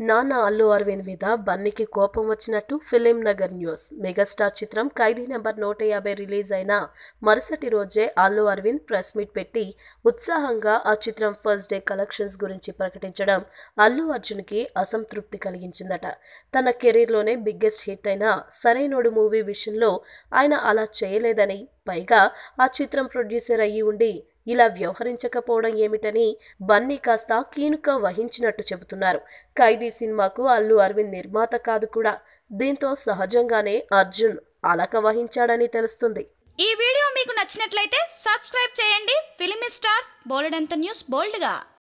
నాన్న అల్లు అరవింద్ మీద బన్నీకి కోపం వచ్చినట్టు ఫిలిం నగర్ న్యూస్ మెగాస్టార్ చిత్రం ఖైదీ నెంబర్ నూట యాభై రిలీజ్ అయిన మరుసటి రోజే అల్లు అరవింద్ ప్రెస్ మీట్ పెట్టి ఉత్సాహంగా ఆ చిత్రం ఫస్ట్ డే కలెక్షన్స్ గురించి ప్రకటించడం అల్లు అర్జున్కి అసంతృప్తి కలిగించిందట తన కెరీర్లోనే బిగ్గెస్ట్ హిట్ అయిన సరైనోడు మూవీ విషయంలో ఆయన అలా చేయలేదని పైగా ఆ చిత్రం ప్రొడ్యూసర్ అయ్యి ఉండి ఇలా వ్యవహరించకపోవడం ఏమిటని బన్నీ కాస్త కీనుక వహించినట్టు చెబుతున్నారు ఖైదీ సినిమాకు అల్లు అరవింద్ నిర్మాత కాదు కూడా దీంతో సహజంగానే అర్జున్ అలక వహించాడని తెలుస్తుంది ఈ వీడియో మీకు నచ్చినట్లయితే సబ్స్క్రైబ్ చేయండి ఫిలిమి స్టార్స్ బోలెడంత న్యూస్ బోల్డ్గా